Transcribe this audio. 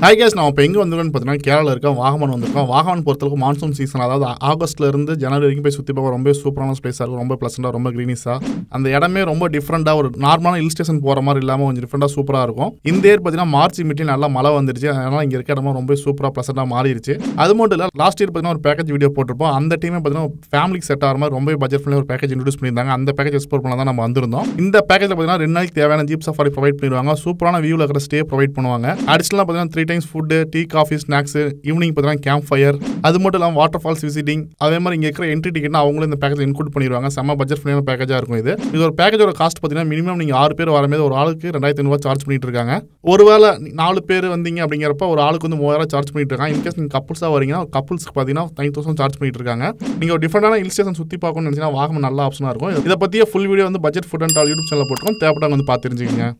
hi guys நான் இப்போ எங்கே வந்திருக்கோன்னு பார்த்தீங்கன்னா கேரளா இருக்கோம் வாகமன் வந்திருக்கோம் வாகமன் பொறுத்தளவுக்கு மான்சூன் சீசன் அதாவது ஆகஸ்ட்ல இருந்து ஜனவரி வரைக்கும் போய் சுற்றி பார்க்க ரொம்ப சூப்பரான பிளேஸாக இருக்கும் ரொம்ப ப்ளசண்டாக ரொம்ப க்ரீனிஸாக அந்த இடமே ரொம்ப டிஃப்ரெண்ட்டாக ஒரு நார்மலான ஹில் ஸ்டேஷன் போகிற மாதிரி இல்லாமல் கொஞ்சம் டிஃப்ரெண்ட்டாக சூப்பராக இருக்கும் இந்த இயர் பார்த்தீங்கன்னா மார்ச் மிட்டி நல்லா மழை வந்துருச்சு அதனால் இங்கே இருக்க இடமா ரொம்ப சூப்பராக ப்ளசண்டாக மாறிடுச்சு அது மட்டும் இல்லை லாஸ்ட் இயர் பார்த்தீங்கன்னா ஒரு பேக்கேஜ் வீடியோ போட்டிருப்போம் அந்த டீமே பார்த்தீங்கன்னா ஃபேமிலிக்கு செட் ஆகிற மாதிரி ரொம்ப பட்ஜெட் ஃப்ரெண்ட்லி ஒரு பேக்கேஜ் இன்ட்ரூஸ் பண்ணியிருந்தாங்க அந்த பேக்கேஜ் எக்ஸ்ப்ளோர் பண்ண தான் நம்ம வந்திருந்தோம் இந்த பேக்கேஜில் பார்த்தீங்கன்னா ரெண்டு நாளைக்கு தேவையான ஜீப் சஃபாரி ப்ரொவைட் பண்ணிடுவாங்க சூப்பரான வியூவில் இருக்கிற ஸ்டே ப்ரொவைட் பண்ணுவாங்க அடிஷனலாக பார்த்தீங்கன்னா three times food tea coffee snacks evening பார்த்தீங்கன்னா கேம்ப் ஃபயர் அது மட்டும் இல்லாமல் வாட்டர் ஃபால்ஸ் விசிட்டிங் அதே மாதிரி இங்கே இருக்கிற என்ட்ரி டிக்கெட் அவங்களும் இந்த பேக்கேஜ் இன்க்ளூட் பண்ணிடுவாங்க செம்ம பட்ஜெட் ஃப்ரெண்ட்லியான பேக்கேஜாக இருக்கும் இது இது ஒரு பேக்கேஜோட காஸ்ட் பார்த்தீங்கன்னா மினிமம் நீங்கள் ஆறு பேர் வரமே ஒரு ஆளுக்கு ரெண்டாயிரத்தி ஐநூறுவா சார்ஜ் பண்ணிட்டு இருக்காங்க ஒருவேளை நாலு பேர் வந்தீங்க அப்படிங்கிறப்ப ஒரு ஆளுக்கு வந்து மூவாயிரம் சார்ஜ் பண்ணிட்டு இருக்காங்க இன்கேஸ் நீங்கள் கப்புள்ஸாக வரீங்கன்னா கப்புள்ஸ்க்கு பார்த்தீங்கன்னா நைன் தௌசண்ட் சார்ஜ் பண்ணிட்டு இருக்காங்க நீங்கள் ஒரு டிஃப்ரெண்டான ஹில் ஸ்டேஷன் சுற்றி பார்க்கணும்னு நினச்சிங்கன்னா வாகனம் நல்ல ஆப்ஷனாக இருக்கும் இதை பற்றிய ஃபுல் வீடியோ வந்து budget food and all YouTube channel போட்டுருக்கோம் தேவைப்பட்டவங்க வந்து பார்த்து தெரிஞ்சுக்கங்க